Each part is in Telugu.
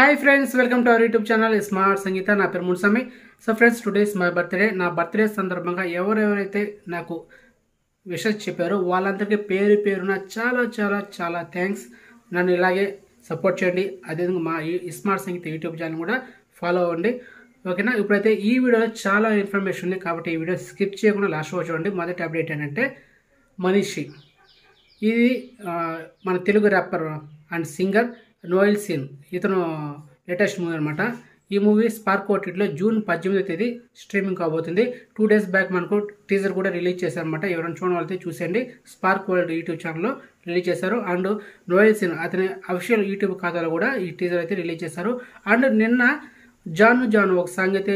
hi friends welcome to our YouTube channel smart Sangeetha నా పేరు Munsami so friends today's my birthday నా బర్త్డే సందర్భంగా ఎవరెవరైతే నాకు విషెస్ చెప్పారో వాళ్ళందరికీ పేరు పేరున చాలా చాలా చాలా థ్యాంక్స్ నన్ను ఇలాగే సపోర్ట్ చేయండి అదేవిధంగా మా ఈ స్మార్ట్ సంగీత యూట్యూబ్ ఛానల్ కూడా ఫాలో అవ్వండి ఓకేనా ఇప్పుడైతే ఈ వీడియోలో చాలా ఇన్ఫర్మేషన్ ఉంది కాబట్టి ఈ వీడియో స్కిప్ చేయకుండా లాస్ట్ వరకు చూడండి మొదటి అప్డేట్ ఏంటంటే మనీషి ఇది ఆ, మన Telugu rapper and singer Noel Sean ఇతను లేటెస్ట్ మూవీ అనమాట ఈ మూవీ స్పార్క్ ఓటీటీలో జూన్ పద్దెనిమిదో తేదీ స్ట్రీమింగ్ కాబోతుంది టూ డేస్ బ్యాక్ మనకు టీజర్ కూడా రిలీజ్ చేశారనమాట ఎవరైనా చూడడం వాళ్ళైతే చూసేయండి స్పార్క్ వరల్డ్ యూట్యూబ్ ఛానల్లో రిలీజ్ చేశారు అండ్ నోయల్ సీన్ అతని అఫీషియల్ యూట్యూబ్ ఖాతాలో కూడా ఈ టీజర్ అయితే రిలీజ్ చేశారు అండ్ నిన్న జాను జాను ఒక సాంగ్ అయితే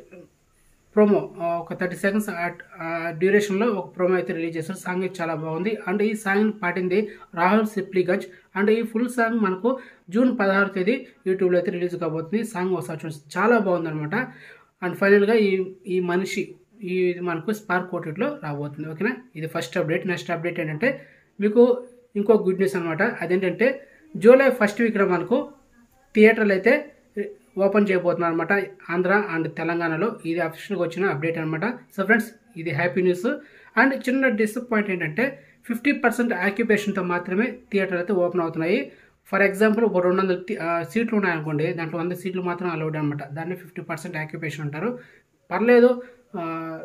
ప్రోమో ఒక థర్టీ సెకండ్స్ డ్యూరేషన్లో ఒక ప్రోమో అయితే రిలీజ్ చేశారు సాంగ్ అయితే చాలా బాగుంది అండ్ ఈ సాంగ్ పాటింది రాహుల్ సిప్లిగజ్ అండ్ ఈ ఫుల్ సాంగ్ మనకు జూన్ పదహారు తేదీ యూట్యూబ్లో అయితే రిలీజ్ కాబోతుంది సాంగ్ ఒకసారి చూడండి చాలా బాగుంది అనమాట అండ్ ఫైనల్గా ఈ ఈ మనిషి ఈ ఇది మనకు స్పార్క్ ఓటీట్లో రాబోతుంది ఓకేనా ఇది ఫస్ట్ అప్డేట్ నెక్స్ట్ అప్డేట్ ఏంటంటే మీకు ఇంకో గుడ్ న్యూస్ అనమాట అదేంటంటే జూలై ఫస్ట్ వీక్లో మనకు థియేటర్లు అయితే ఓపెన్ చేయబోతున్నారు అనమాట ఆంధ్ర అండ్ తెలంగాణలో ఇది అఫీషియల్గా వచ్చిన అప్డేట్ అనమాట సో ఫ్రెండ్స్ ఇది హ్యాపీ న్యూస్ అండ్ చిన్న డిసప్పాయింట్ ఏంటంటే ఫిఫ్టీ పర్సెంట్ ఆక్యుపేషన్తో మాత్రమే థియేటర్లు అయితే ఓపెన్ అవుతున్నాయి ఫర్ ఎగ్జాంపుల్ ఒక రెండు వందల తి- ఆ, సీట్లు ఉన్నాయనుకోండి దాంట్లో వంద సీట్లు మాత్రం అలౌడ్ అనమాట దాన్ని ఫిఫ్టీ పర్సెంట్ ఆక్యుపేషన్ అంటారు పర్లేదు ఆ,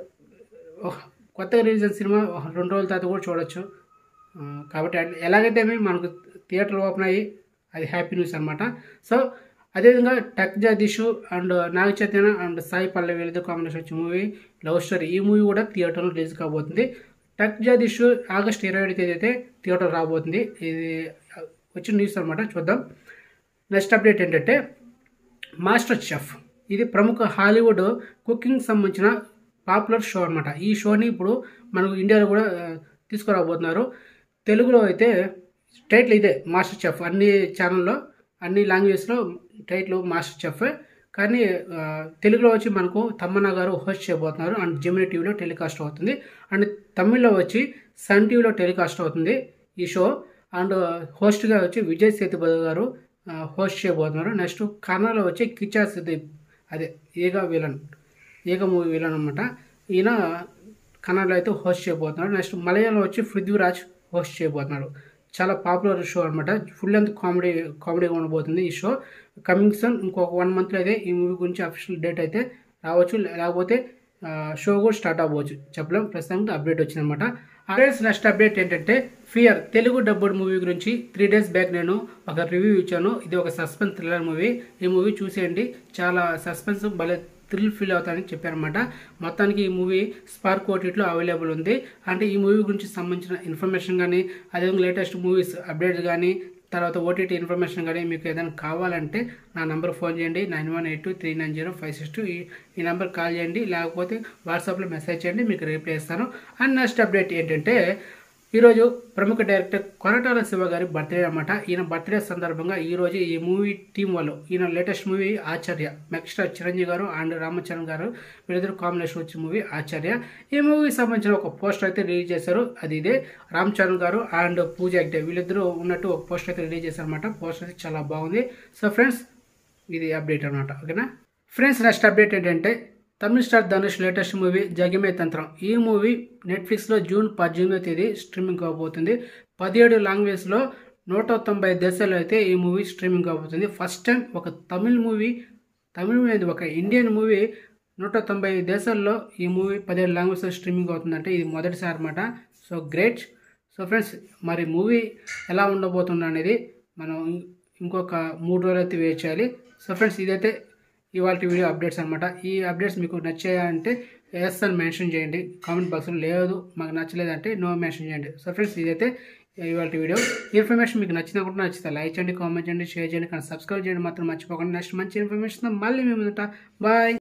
ఒక కొత్తగా రిలీజ్ అయిన సినిమా ఒక రెండు రోజుల తర్వాత కూడా చూడొచ్చు ఆ, కాబట్టి అట్ల- ఎలాగైతే మనకు థియేటర్ ఓపెన్ అయ్యి అది హ్యాపీ న్యూస్ అనమాట సో అదేవిధంగా టక్ జగదీష్ అండ్ నాగ చైతన్య అండ్ సాయి పల్లవి వీళ్ళతో కాంబినేషన్ వచ్చే మూవీ లవ్ స్టోరీ ఈ మూవీ కూడా థియేటర్లో రిలీజ్ కాబోతుంది టక్ జగదీష్ ఆగస్ట్ ఇరవై ఏడు తేదీ అయితే థియేటర్ రాబోతుంది ఇది వచ్చిన న్యూస్ అనమాట చూద్దాం నెక్స్ట్ అప్డేట్ ఏంటంటే మాస్టర్ చెఫ్ ఇది ప్రముఖ హాలీవుడ్ కుకింగ్ సంబంధించిన పాపులర్ షో అనమాట ఈ షోని ఇప్పుడు మనకు ఇండియాలో కూడా ఆ, తీసుకురాబోతున్నారు తెలుగులో అయితే టైటిల్ ఇదే మాస్టర్ చెఫ్ అన్ని ఛానల్లో అన్ని లాంగ్వేజ్లో టైటిల్ మాస్టర్ చెఫ్ కానీ ఆ, తెలుగులో వచ్చి మనకు తమ్మన్న గారు హోస్ట్ చేయబోతున్నారు అండ్ జెమిని టీవీలో టెలికాస్ట్ అవుతుంది అండ్ తమిళ్లో వచ్చి సన్ టీవీలో టెలికాస్ట్ అవుతుంది ఈ షో అండ్ హోస్ట్గా వచ్చి విజయ్ సేతుపతి గారు ఆ, హోస్ట్ చేయబోతున్నారు నెక్స్ట్ కన్నడలో వచ్చి కిచా సుదీప్ అదే ఈగ విలన్ ఈగ మూవీ విలన్ అనమాట ఈయన కన్నడలో అయితే హోస్ట్ చేయబోతున్నాడు నెక్స్ట్ మలయాళంలో వచ్చి పృథ్వీరాజ్ హోస్ట్ చేయబోతున్నాడు చాలా పాపులర్ షో అనమాట ఫుల్ లెంత్ కామెడీ కామెడీగా ఉండబోతుంది ఈ షో కమింగ్ సన్ ఇంకొక వన్ మంత్లో అయితే ఈ మూవీ గురించి అఫీషియల్ డేట్ అయితే రావచ్చు లేకపోతే షో కూడా స్టార్ట్ అవ్వచ్చు చెప్పలేం ప్రస్తుతానికి అప్డేట్ వచ్చిందనమాట అడ్రెస్ నెక్స్ట్ అప్డేట్ ఏంటంటే ఫియర్ తెలుగు డబ్బుడ్ మూవీ గురించి త్రీ డేస్ బ్యాక్ నేను ఒక రివ్యూ ఇచ్చాను ఇది ఒక సస్పెన్స్ థ్రిల్లర్ మూవీ ఈ మూవీ చూసేయండి చాలా సస్పెన్స్ భలే థ్రిల్ ఫీల్ అవుతానని చెప్పారనమాట మొత్తానికి ఈ మూవీ స్పార్క్ ఓటీటీలో అవైలబుల్ ఉంది అంటే ఈ మూవీ గురించి సంబంధించిన ఇన్ఫర్మేషన్ కానీ అదేవిధంగా లేటెస్ట్ మూవీస్ అప్డేట్స్ కానీ తర్వాత ఓటీటీ ఇన్ఫర్మేషన్ కానీ మీకు ఏదైనా కావాలంటే నా నెంబర్ ఫోన్ చేయండి nine one eight two three nine zero five six two ఈ ఈ నెంబర్ కాల్ చేయండి లేకపోతే వాట్సాప్లో మెసేజ్ చేయండి మీకు రిప్లై ఇస్తాను అండ్ నెక్స్ట్ అప్డేట్ ఏంటంటే ఈరోజు ప్రముఖ డైరెక్టర్ కొరటాల శివ గారి బర్త్డే అనమాట ఈయన బర్త్డే సందర్భంగా ఈరోజు ఈ మూవీ టీం వాళ్ళు ఈయన latest movie Acharya megastar Chiranjeevi గారు అండ్ రామచరణ్ గారు వీళ్ళిద్దరు కాంబినేషన్ వచ్చిన మూవీ ఆచార్య ఈ మూవీకి సంబంధించిన ఒక పోస్టర్ అయితే రిలీజ్ చేశారు అది ఇదే రామ్ చరణ్ గారు అండ్ పూజ హెగ్డే వీళ్ళిద్దరూ ఉన్నట్టు ఒక పోస్టర్ అయితే రిలీజ్ చేశారు అనమాట పోస్టర్ అయితే చాలా బాగుంది సో ఫ్రెండ్స్ ఇది అప్డేట్ అనమాట ఓకేనా ఫ్రెండ్స్ నెక్స్ట్ అప్డేట్ ఏంటంటే Tamil star Dhanush latest movie Jagame Thandhiram ఈ మూవీ నెట్ఫ్లిక్స్లో జూన్ పద్దెనిమిదో తేదీ స్ట్రీమింగ్ కాబోతుంది పదిహేడు లాంగ్వేజ్లో నూట తొంభై దేశాల్లో అయితే ఈ మూవీ స్ట్రీమింగ్ కాబోతుంది ఫస్ట్ టైం ఒక తమిళ్ మూవీ తమిళ్ అనేది ఒక ఇండియన్ మూవీ నూట తొంభై దేశాల్లో ఈ మూవీ పదిహేడు లాంగ్వేజ్లో స్ట్రీమింగ్ అవుతుందంటే ఇది మొదటిసారి అనమాట సో గ్రేట్ సో ఫ్రెండ్స్ మరి మూవీ ఎలా ఉండబోతుంది అనేది మనం ఇం- ఇంకొక మూడు రోజులు అయితే వెయిట్ చేయాలి సో ఫ్రెండ్స్ ఇదైతే ఇవాళ వీడియో అప్డేట్స్ అనమాట ఈ అప్డేట్స్ మీకు నచ్చాయంటే ఎస్ అని మెన్షన్ చేయండి కామెంట్ బాక్స్లో లేదు మాకు నచ్చలేదంటే నో మెన్షన్ చేయండి సో ఫ్రెండ్స్ ఇదైతే ఇవాళ వీడియో ఇన్ఫర్మేషన్ మీకు నచ్చినా కూడా నచ్చితే లైక్ చేయండి కామెంట్ చేయండి షేర్ చేయండి కానీ సబ్స్క్రైబ్ చేయండి మాత్రం మర్చిపోకండి నెక్స్ట్ మంచి ఇన్ఫర్మేషన్ మళ్ళీ మేము బాయ్